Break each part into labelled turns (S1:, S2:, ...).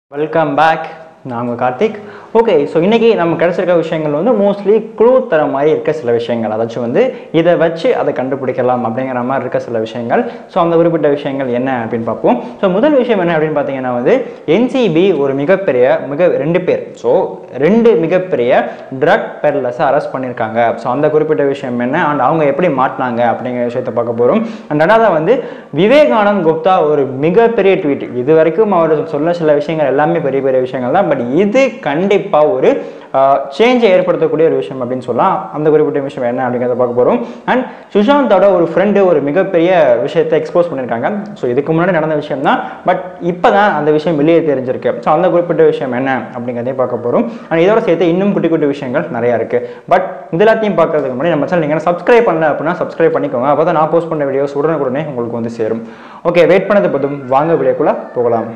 S1: welcome back நான் உங்கள் Karthik okay so இன்றைக்கி நம்ம கிடச்சிருக்க விஷயங்கள் வந்து மோஸ்ட்லி குழு தர மாதிரி இருக்க சில விஷயங்கள் அதாச்சும் வந்து இதை வச்சு அதை கண்டுபிடிக்கலாம் அப்படிங்கிற மாதிரி இருக்க சில விஷயங்கள் ஸோ அந்த குறிப்பிட்ட விஷயங்கள் என்ன அப்படின்னு பார்ப்போம் ஸோ முதல் விஷயம் என்ன அப்படின்னு பார்த்தீங்கன்னா வந்து என்சிபி ஒரு மிகப்பெரிய மிக ரெண்டு பேர் ஸோ ரெண்டு மிகப்பெரிய ட்ரக் பெர்லஸை அரெஸ்ட் பண்ணியிருக்காங்க ஸோ அந்த குறிப்பிட்ட விஷயம் என்ன அண்ட் அவங்க எப்படி மாட்டினாங்க அப்படிங்கிற விஷயத்தை பார்க்க போகிறோம் அண்ட் ரெண்டாவது வந்து விவேகானந்த் குப்தா ஒரு மிகப்பெரிய ட்வீட் இது வரைக்கும் அவர் சொன்ன சில விஷயங்கள் எல்லாமே பெரிய பெரிய விஷயங்கள் தான் பட் இது கண்டிப்பாக ஒரு சேஞ்சை ஏற்படுத்தக்கூடிய ஒரு விஷயம் அப்படின்னு சொல்லலாம் அந்த குறிப்பிட்ட விஷயம் என்ன அப்படிங்கிறத பார்க்க போகிறோம் அண்ட் சுஷாந்தோட ஒரு ஃப்ரெண்டு ஒரு மிகப்பெரிய விஷயத்தை எக்ஸ்போஸ் பண்ணியிருக்காங்க ஸோ இதுக்கு முன்னாடி நடந்த விஷயம் தான் பட் இப்போ தான் அந்த விஷயம் வெளியே தெரிஞ்சிருக்கு ஸோ அந்த குறிப்பிட்ட விஷயம் என்ன அப்படிங்கிறதையும் பார்க்க போகிறோம் அண்ட் இதோட சேர்த்து இன்னும் குட்டி குட்டி விஷயங்கள் நிறையா இருக்குது பட் இது எல்லாத்தையும் பார்க்கறதுக்கு முன்னாடி நம்ம சேனல் நீங்கள் சப்ஸ்கிரைப் பண்ணல அப்படின்னா சப்ஸ்கிரைப் பண்ணிக்கோங்க அப்போ தான் நான் போஸ்ட் பண்ண வீடியோஸ் உடனுக்குடனே உங்களுக்கு வந்து சேரும் ஓகே வெயிட் பண்ணது போதும் வாங்க வீடியோக்குள்ளே போகலாம்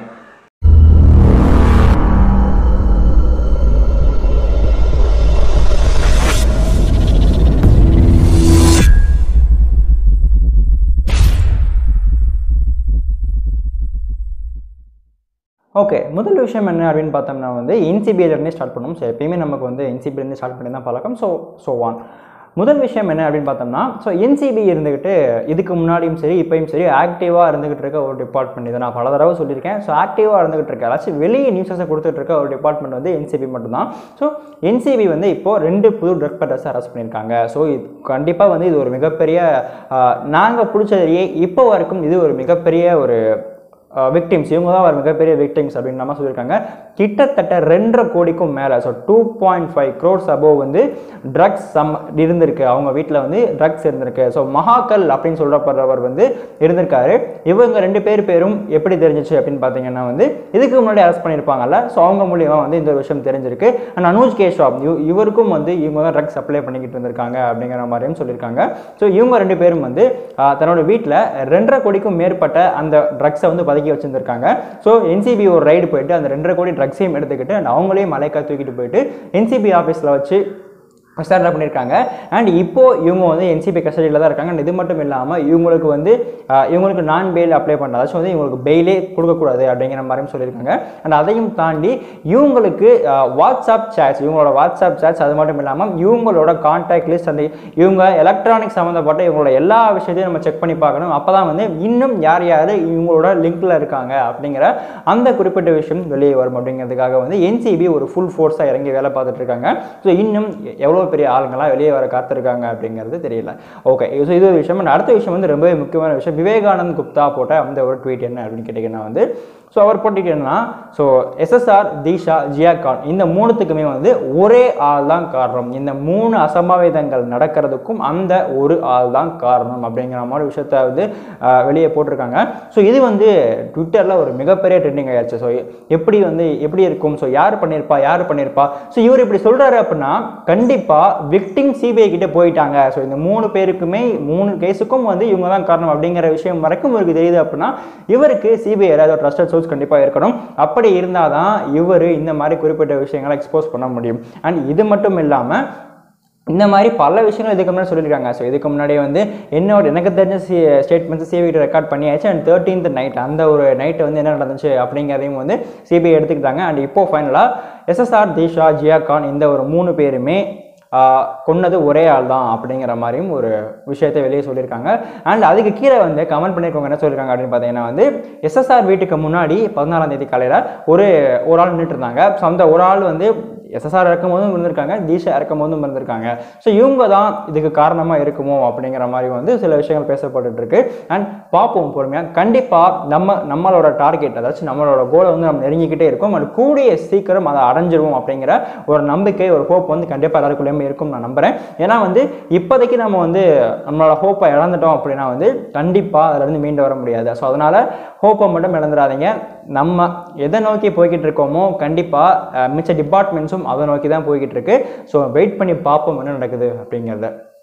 S1: ஓகே முதல் விஷயம் என்ன அப்படின்னு பார்த்தோம்னா வந்து இன்சிபியிலேருந்தே ஸ்டார்ட் பண்ணுவோம் ஸோ எப்பயுமே நமக்கு வந்து இன்சிபிலேருந்து ஸ்டார்ட் பண்ணி தான் பழக்கம் ஸோ ஸோ ஒன் முதல் விஷயம் என்ன அப்படின்னு பார்த்தோம்னா ஸோ என்சிபி இருந்துக்கிட்டு இதுக்கு முன்னாடியும் சரி இப்பயும் சரி ஆக்டிவாக இருந்துகிட்டு இருக்க ஒரு டிபார்ட்மெண்ட் இதை நான் பல தடவை சொல்லியிருக்கேன் ஸோ ஆக்டிவாக இருந்துகிட்டு இருக்க அதாச்சும் வெளியே நியூஸஸை கொடுத்துட்டு இருக்க ஒரு டிபார்ட்மெண்ட் வந்து என்சிபி மட்டும்தான் ஸோ என்சிபி வந்து இப்போது ரெண்டு புது ட்ரக் பெட்டர்ஸை அரெஸ்ட் பண்ணியிருக்காங்க ஸோ இது கண்டிப்பாக வந்து இது ஒரு மிகப்பெரிய நாங்கள் பிடிச்சதையே இப்போ வரைக்கும் இது ஒரு மிகப்பெரிய ஒரு விக்டிம்ஸ் இவங்க தான் ஒரு மிகப்பெரிய விக்டிம்ஸ் அப்படின்னு நம்ம சொல்லியிருக்காங்க கிட்டத்தட்ட ரெண்டரை கோடிக்கும் மேலே so two point five crores above வந்து ட்ரக்ஸ் சம் இருந்திருக்கு அவங்க வீட்டில் வந்து ட்ரக்ஸ் இருந்திருக்கு ஸோ மகாக்கல் அப்படின்னு சொல்கிறப்படுறவர் வந்து இருந்திருக்காரு இவங்க ரெண்டு பேர் பேரும் எப்படி தெரிஞ்சிச்சு அப்படின்னு பார்த்தீங்கன்னா வந்து இதுக்கு முன்னாடி அரெஸ்ட் பண்ணியிருப்பாங்கல்ல ஸோ அவங்க மூலியமாக வந்து இந்த விஷயம் தெரிஞ்சிருக்கு அண்ட் அனூஜ் கேஷ்வாப் இவருக்கும் வந்து இவங்க தான் ட்ரக்ஸ் சப்ளை பண்ணிக்கிட்டு இருந்திருக்காங்க அப்படிங்கிற மாதிரியும் சொல்லியிருக்காங்க ஸோ இவங்க ரெண்டு பேரும் வந்து தன்னோட வீட்டில் ரெண்டரை கோடிக்கும் மேற்பட்ட அந்த ட்ரக்ஸை வந்து பதுக்கி வச்சுருந்துருக்காங்க ஸோ என்சிபி ஒரு ரைடு போயிட்டு அந்த ரெண்டரை கோடி ட்ரக்ஸையும் எடுத்துக்கிட்டு and அவங்களையும் மலைக்கா தூக்கிட்டு போயிட்டு என்சிபி ஆஃபீஸில் வச்சு விசாரணை பண்ணியிருக்காங்க அண்ட் இப்போ இவங்க வந்து என்சிபி கஸ்டடியில் தான் இருக்காங்க அண்ட் இது மட்டும் இல்லாமல் இவங்களுக்கு வந்து இவங்களுக்கு நான் பெயில் அப்ளை பண்ண அதாச்சும் வந்து இவங்களுக்கு பெயிலே கொடுக்கக்கூடாது அப்படிங்கிற மாதிரியும் சொல்லியிருக்காங்க அண்ட் அதையும் தாண்டி இவங்களுக்கு வாட்ஸ்அப் சேட்ஸ் இவங்களோட வாட்ஸ்அப் சேட்ஸ் அது மட்டும் இல்லாமல் இவங்களோட கான்டாக்ட் லிஸ்ட் அந்த இவங்க எலக்ட்ரானிக் சம்மந்தப்பட்ட இவங்களோட எல்லா விஷயத்தையும் நம்ம செக் பண்ணி பார்க்கணும் அப்போ தான் வந்து இன்னும் யார் யார் இவங்களோட லிங்க்கில் இருக்காங்க அப்படிங்கிற அந்த குறிப்பிட்ட விஷயம் வெளியே வரும் அப்படிங்கிறதுக்காக வந்து என்சிபி ஒரு ஃபுல் ஃபோர்ஸாக இறங்கி வேலை பார்த்துட்டு இருக்காங்க ஸோ இன்னும் எவ்வளோ பெரிய ஆளுங்களாம் வெளியே வர காத்திருக்காங்க அப்படிங்கிறது தெரியல ஓகே ஸோ இது ஒரு விஷயம் And அடுத்த விஷயம் வந்து ரொம்பவே முக்கியமான விஷயம் விவேகானந்த் குப்தா போட்ட அந்த ஒரு ட்வீட் என்ன அப்படின்னு கேட்டிங்கன்னா வந்து ஸோ அவர் போட்டிங்கன்னா ஸோ எஸ்எஸ்ஆர் தீஷா ஜியா கான் இந்த மூணுத்துக்குமே வந்து ஒரே ஆள் தான் காரணம் இந்த மூணு அசம்பாவிதங்கள் நடக்கிறதுக்கும் அந்த ஒரு ஆள் தான் காரணம் அப்படிங்கிற மாதிரி விஷயத்த வந்து ஆஹ், வெளியே போட்டிருக்காங்க ஸோ இது வந்து ட்விட்டரில் ஒரு மிகப்பெரிய ட்ரெண்டிங் ஆயிடுச்சு ஸோ எப்படி வந்து எப்படி இருக்கும் ஸோ யார் பண்ணியிருப்பா யார் பண்ணியிருப்பா ஸோ இவர் இப்படி சொல்கிறாரு அப்படின்னா கண்டிப்பாக விக்டிம் சிபிஐ கிட்ட போயிட்டாங்க ஸோ இந்த மூணு பேருக்குமே மூணு கேஸுக்கும் வந்து இவங்க தான் காரணம் அப்படிங்கிற விஷயம் வரைக்கும் இவருக்கு தெரியுது அப்படின்னா இவருக்கு சிபிஐ ஏதாவது ட்ரஸ்டட் சோர்ஸ் கண்டிப்பாக இருக்கணும் அப்படி இருந்தால் தான் இவர் இந்த மாதிரி குறிப்பிட்ட விஷயங்களை எக்ஸ்போஸ் பண்ண முடியும் அண்ட் இது மட்டும் இல்லாமல் இந்த மாதிரி பல விஷயங்கள் இதுக்கு முன்னாடி சொல்லியிருக்காங்க ஸோ இதுக்கு முன்னாடியே வந்து என்னோட எனக்கு தெரிஞ்ச சி ஸ்டேட்மெண்ட்ஸ் சிபிஐ ரெக்கார்ட் பண்ணியாச்சு அண்ட் தேர்ட்டீன்த் நைட் அந்த ஒரு நைட்டு வந்து என்ன நடந்துச்சு அப்படிங்கிறதையும் வந்து சிபிஐ எடுத்துக்கிட்டாங்க அண்ட் இப்போ ஃபைனலாக எஸ்எஸ்ஆர் தீஷா ஜியா கான் இந்த ஒரு மூணு பேருமே ஆஹ் கொன்னது ஒரே ஆள் தான் அப்படிங்கிற மாதிரியும் ஒரு விஷயத்தை வெளியே சொல்லியிருக்காங்க அண்ட் அதுக்கு கீழே வந்து கமெண்ட் பண்ணியிருக்கவங்க என்ன சொல்லியிருக்காங்க அப்படின்னு பார்த்தீங்கன்னா வந்து எஸ்எஸ்ஆர் வீட்டுக்கு முன்னாடி பதினாறாம் தேதி காலையில் ஒரு ஒரு ஆள் நின்றுட்டு இருந்தாங்க ஸோ அந்த ஒரு ஆள் வந்து எஸ்எஸ்ஆர் இறக்கும் போதும் இருந்திருக்காங்க தீஷா இறக்கும் போதும் இருந்திருக்காங்க ஸோ இவங்க தான் இதுக்கு காரணமாக இருக்குமோ அப்படிங்கிற மாதிரி வந்து சில விஷயங்கள் பேசப்பட்டுட்டு இருக்கு அண்ட் பார்ப்போம் பொறுமையாக கண்டிப்பாக நம்ம நம்மளோட டார்கெட் அதாச்சும் நம்மளோட கோலை வந்து நம்ம நெருங்கிக்கிட்டே இருக்கோம் அண்ட் கூடிய சீக்கிரம் அதை அடைஞ்சிருவோம் அப்படிங்கிற ஒரு நம்பிக்கை ஒரு ஹோப் வந்து கண்டிப்பாக எல்லாருக்குள்ளேயுமே இருக்கும் நான் நம்புறேன் ஏன்னா வந்து இப்போதைக்கு நம்ம வந்து நம்மளோட ஹோப்பை இழந்துட்டோம் அப்படின்னா வந்து கண்டிப்பாக அதுலேருந்து மீண்டு வர முடியாது ஸோ அதனால ஹோப்பை மட்டும் இழந்துடாதீங்க நம்ம எதை நோக்கி போய்கிட்டு இருக்கோமோ கண்டிப்பாக மிச்ச டிபார்ட்மெண்ட்ஸும் அதை நோக்கி தான் போய்கிட்டு இருக்கு ஸோ வெயிட் பண்ணி பார்ப்போம் என்ன நடக்குது அப்படிங்கிறத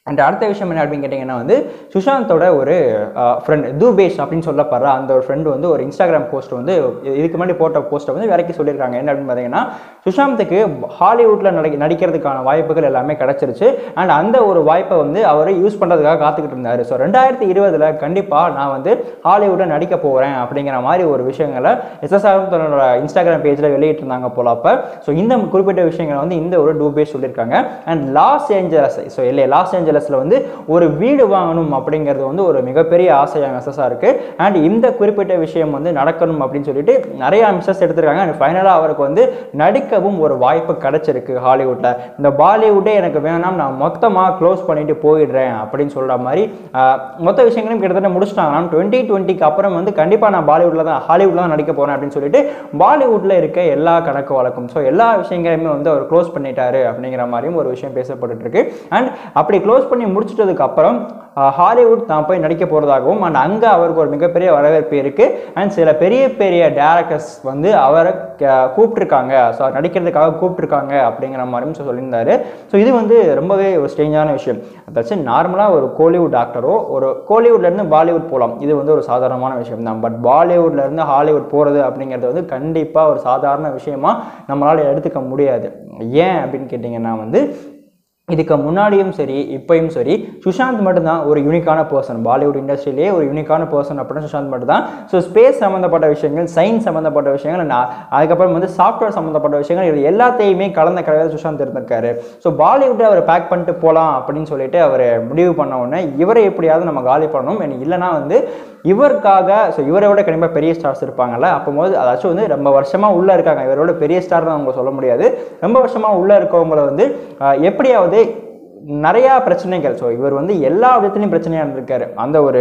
S1: அண்ட் அடுத்த விஷயம் என்ன அப்படின்னு கேட்டிங்கன்னா வந்து சுஷாந்தோட ஒரு ஃப்ரெண்ட் தூபேஷ் அப்படின்னு சொல்லப்படுற அந்த ஒரு ஃப்ரெண்டு வந்து ஒரு இன்ஸ்டாகிராம் போஸ்ட் வந்து இதுக்கு முன்னாடி போட்ட போஸ்ட்டை வந்து விலைக்கு சொல்லியிருக்காங்க என்ன அப்படின்னு பார்த்தீங்கன்னா சுஷாந்துக்கு ஹாலிவுட்டில் நடி நடிக்கிறதுக்கான வாய்ப்புகள் எல்லாமே கிடச்சிருச்சு அண்ட் அந்த ஒரு வாய்ப்பை வந்து அவர் யூஸ் பண்ணுறதுக்காக காத்துக்கிட்டு இருந்தார் ஸோ ரெண்டாயிரத்தி இருபதில் கண்டிப்பாக நான் வந்து ஹாலிவுட்டில் நடிக்க போகிறேன் அப்படிங்கிற மாதிரி ஒரு விஷயங்களை எஸ்எஸ்ஆர் தன்னோட இன்ஸ்டாகிராம் பேஜில் வெளியிட்டிருந்தாங்க போல அப்போ ஸோ இந்த குறிப்பிட்ட விஷயங்களை வந்து இந்த ஒரு டூபேஷ் சொல்லியிருக்காங்க அண்ட் லாஸ் ஏஞ்சலஸ் ஸோ இல்லை லாஸ் ஏஞ்சலஸில் வந்து ஒரு வீடு வாங்கணும் அப்படிங்கிறது வந்து ஒரு மிகப்பெரிய ஆசையாக எஸ்எஸ்ஆருக்கு அண்ட் இந்த குறிப்பிட்ட விஷயம் வந்து நடக்கணும் அப்படின்னு சொல்லிட்டு நிறைய அம்சஸ் எடுத்திருக்காங்க அண்ட் ஃபைனலாக அவருக்கு வந்து நடிக்கவும் ஒரு வாய்ப்பு கிடைச்சிருக்கு ஹாலிவுட்டில் இந்த பாலிவுட்டே எனக்கு வேணாம் நான் மொத்தமாக க்ளோஸ் பண்ணிட்டு போயிடுறேன் அப்படின்னு சொல்கிற மாதிரி ஆஹ், மொத்த விஷயங்களையும் கிட்டத்தட்ட முடிச்சிட்டாங்கன்னா டுவெண்ட்டி டுவெண்ட்டிக்கு அப்புறம் வந்து கண்டிப்பாக நான் பாலிவுட்டில் தான் ஹாலிவுட்டில் தான் நடிக்க போகிறேன் அப்படின்னு சொல்லிட்டு பாலிவுட்டில் இருக்க எல்லா கணக்கு வழக்கம் ஸோ எல்லா விஷயங்களையுமே வந்து அவர் க்ளோஸ் பண்ணிட்டாரு அப்படிங்கிற மாதிரியும் ஒரு விஷயம் பேசப்பட்டுட்டு இருக்கு அண்ட் அப்படி க்ளோஸ் பண்ணி முடிச்சிட்டதுக்கு அப்புறம் ஆஹ், ஹாலிவுட் தான் போய் நடிக்க போகிறதாகவும் அண்ட் அங்கே அவருக்கு ஒரு மிகப்பெரிய வரவேற்பு இருக்குது அண்ட் சில பெரிய பெரிய டேரக்டர்ஸ் வந்து அவரை க- கூப்பிட்டிருக்காங்க ஸோ நடிக்கிறதுக்காக கூப்பிட்டிருக்காங்க அப்படிங்கிற மாதிரியும் சொ- சொல்லியிருந்தாரு ஸோ இது வந்து ரொம்பவே ஒரு ஸ்ட்ரேஞ்சான விஷயம் அதாச்சும் நார்மலாக ஒரு கோலிவுட் ஆக்டரோ ஒரு கோலிவுட்லேருந்து பாலிவுட் போகலாம் இது வந்து ஒரு சாதாரணமான விஷயம் தான் பட் பாலிவுட்லேருந்து ஹாலிவுட் போகிறது அப்படிங்கிறது வந்து கண்டிப்பாக ஒரு சாதாரண விஷயமா நம்மளால் எடுத்துக்க முடியாது ஏன் அப்படின்னு கேட்டிங்கன்னா வந்து இதுக்கு முன்னாடியும் சரி இப்பயும் சரி சுஷாந்த் மட்டும்தான் ஒரு யூனிக்கான பர்சன் பாலிவுட் இண்டஸ்ட்ரியிலேயே ஒரு யூனிக்கான பர்சன் அப்படின்னா சுஷாந்த் மட்டும்தான் ஸோ ஸ்பேஸ் சம்மந்தப்பட்ட விஷயங்கள் சயின்ஸ் சம்மந்தப்பட்ட விஷயங்கள் and அ- அதுக்கப்புறம் வந்து சாஃப்ட்வேர் சம்மந்தப்பட்ட விஷயங்கள் இது எல்லாத்தையுமே கலந்த கலவையில் சுஷாந்த் இருந்திருக்காரு ஸோ பாலிவுட்டை அவர் பேக் பண்ணிட்டு போகலாம் அப்படின்னு சொல்லிட்டு அவர் முடிவு பண்ண உடனே இவரை எப்படியாவது நம்ம காலி பண்ணணும் and இல்லைன்னா வந்து இவருக்காக ஸோ இவரை விட கண்டிப்பாக பெரிய ஸ்டார்ஸ் இருப்பாங்கல்ல அப்போது அதாச்சும் வந்து ரொம்ப வருஷமாக உள்ளே இருக்காங்க இவரோட பெரிய ஸ்டார்னு அவங்க சொல்ல முடியாது ரொம்ப வருஷமாக உள்ளே இருக்கவங்கள வந்து ஆஹ், எப்படியாவது நிறையா பிரச்சனைகள் ஸோ இவர் வந்து எல்லா விதத்துலையும் பிரச்சனையாக இருந்திருக்காரு அந்த ஒரு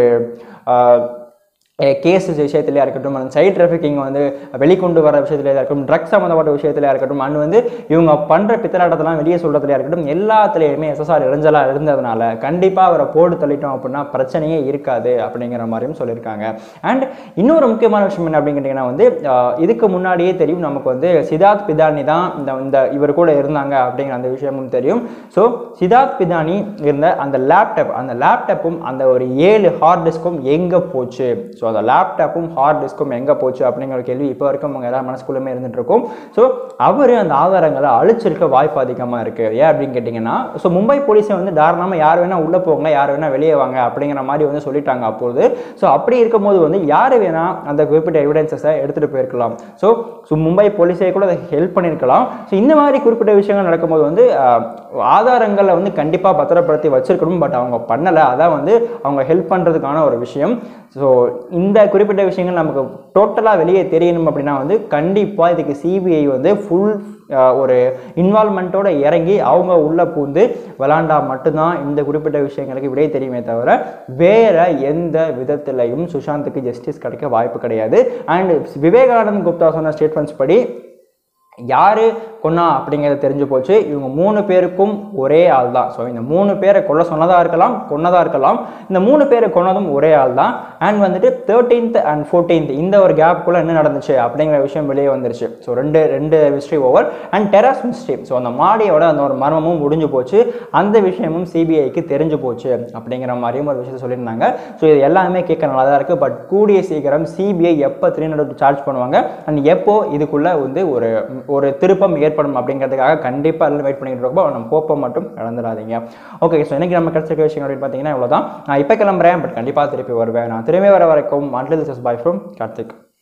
S1: கேஸ் விஷயத்துலையா இருக்கட்டும் அந்த சைல்ட் டிராஃபிக்கிங் வந்து வெளிக்கொண்டு வர விஷயத்துலையா இருக்கட்டும் ட்ரக்ஸ் சம்மந்தப்பட்ட விஷயத்துலையா இருக்கட்டும் அண்ட் வந்து இவங்க பண்ணுற பித்தலாட்டத்தெல்லாம் வெளியே சொல்கிறதுலையா இருக்கட்டும் எல்லாத்துலேயுமே எஸ்எஸ்ஆர் இளைஞலாக இருந்ததுனால கண்டிப்பாக அவரை போட்டு தள்ளிட்டோம் அப்படின்னா பிரச்சனையே இருக்காது அப்படிங்கிற மாதிரியும் சொல்லியிருக்காங்க அண்ட் இன்னொரு முக்கியமான விஷயம் என்ன அப்படின்னு கேட்டிங்கன்னா வந்து ஆஹ், இதுக்கு முன்னாடியே தெரியும் நமக்கு வந்து சித்தார்த் பிதானி தான் இந்த இந்த இவர் கூட இருந்தாங்க அப்படிங்கிற அந்த விஷயமும் தெரியும் ஸோ சித்தார்த் பிதானி இருந்த அந்த லேப்டாப் அந்த லேப்டாப்பும் அந்த ஒரு ஏழு ஹார்ட் டிஸ்க்கும் எங்கே போச்சு ஸோ அந்த லேப்டாப்பும் ஹார்ட் டிஸ்க்கும் எங்கே போச்சு அப்படிங்கிற ஒரு கேள்வி இப்போ வரைக்கும் அவங்க எல்லா மனசுக்குள்ளுமே இருந்துட்டு இருக்கும் ஸோ அவர் அந்த ஆதாரங்களை அழிச்சிருக்க வாய்ப்பு அதிகமாக இருக்குது ஏன் அப்படின்னு கேட்டிங்கன்னா ஸோ மும்பை போலீஸை வந்து தாராளமாக யார் வேணால் உள்ளே போங்க யார் வேணால் வெளியே வாங்க அப்படிங்கிற மாதிரி வந்து சொல்லிட்டாங்க அப்பொழுது ஸோ அப்படி இருக்கும்போது வந்து யார் வேணால் அந்த குறிப்பிட்ட எவிடன்சஸை எடுத்துகிட்டு போயிருக்கலாம் ஸோ ஸோ மும்பை போலீஸே கூட அதை ஹெல்ப் பண்ணியிருக்கலாம் ஸோ இந்த மாதிரி குறிப்பிட்ட விஷயங்கள் நடக்கும்போது வந்து ஆஹ், ஆதாரங்களை வந்து கண்டிப்பாக பத்திரப்படுத்தி வச்சிருக்கணும் பட் அவங்க பண்ணலை அதான் வந்து அவங்க ஹெல்ப் பண்ணுறதுக்கான ஒரு விஷயம் ஸோ இந்த குறிப்பிட்ட விஷயங்கள் நமக்கு டோட்டலாக வெளியே தெரியணும் அப்படின்னா வந்து கண்டிப்பாக இதுக்கு சிபிஐ வந்து ஃபுல் ஒரு இன்வால்மெண்ட்டோட இறங்கி அவங்க உள்ளே பூந்து விளாண்டா மட்டும்தான் இந்த குறிப்பிட்ட விஷயங்களுக்கு விடை தெரியுமே தவிர வேற எந்த விதத்திலையும் சுஷாந்துக்கு ஜஸ்டிஸ் கிடைக்க வாய்ப்பு கிடையாது அண்ட் விவேகானந்த் குப்தா சொன்ன ஸ்டேட்மெண்ட்ஸ் படி யாரு கொன்னா அப்படிங்கிறது தெரிஞ்சு போச்சு இவங்க மூணு பேருக்கும் ஒரே ஆள் தான் ஸோ இந்த மூணு பேரை கொல்ல சொன்னதா இருக்கலாம் கொன்னதா இருக்கலாம் இந்த மூணு பேரை கொன்னதும் ஒரே ஆள் தான் அண்ட் வந்துட்டு தேர்ட்டீன்த் அண்ட் ஃபோர்டீன்த் இந்த ஒரு கேப்புக்குள்ள என்ன நடந்துச்சு அப்படிங்கிற விஷயம் வெளியே வந்துருச்சு ஸோ ரெண்டு ரெண்டு mystery over and terrace mystery so அந்த மாடியோட அந்த ஒரு மர்மமும் முடிஞ்சு போச்சு அந்த விஷயமும் சிபிஐக்கு தெரிஞ்சு போச்சு அப்படிங்கிற மாதிரியும் ஒரு விஷயத்தை சொல்லியிருந்தாங்க ஸோ இது எல்லாமே கேட்க நல்லா தான் இருக்குது பட் கூடிய சீக்கிரம் சிபிஐ எப்போ த்ரீ ஹண்ட்ரட் சார்ஜ் பண்ணுவாங்க அண்ட் எப்போ இதுக்குள்ள வந்து ஒரு ஒரு திருப்பம் ஏற்படும் அப்படிங்கிறதுக்காக கண்டிப்பாக எல்லாம் வெயிட் பண்ணிட்டு இருக்கோம் நம்ம கோப்பம் மட்டும் இழந்துடாதீங்க ஓகே ஸோ இன்னைக்கு நம்ம கிடைச்சிருக்க விஷயம் அப்படின்னு பார்த்தீங்கன்னா இவ்வளோதான் நான் இப்போ கிளம்புறேன் பட் கண்டிப்பாக திருப்பி வருவேன் நான் திரும்பி வர வரைக்கும் மண்டல் பாய் ஃப்ரம் கார்த்திக்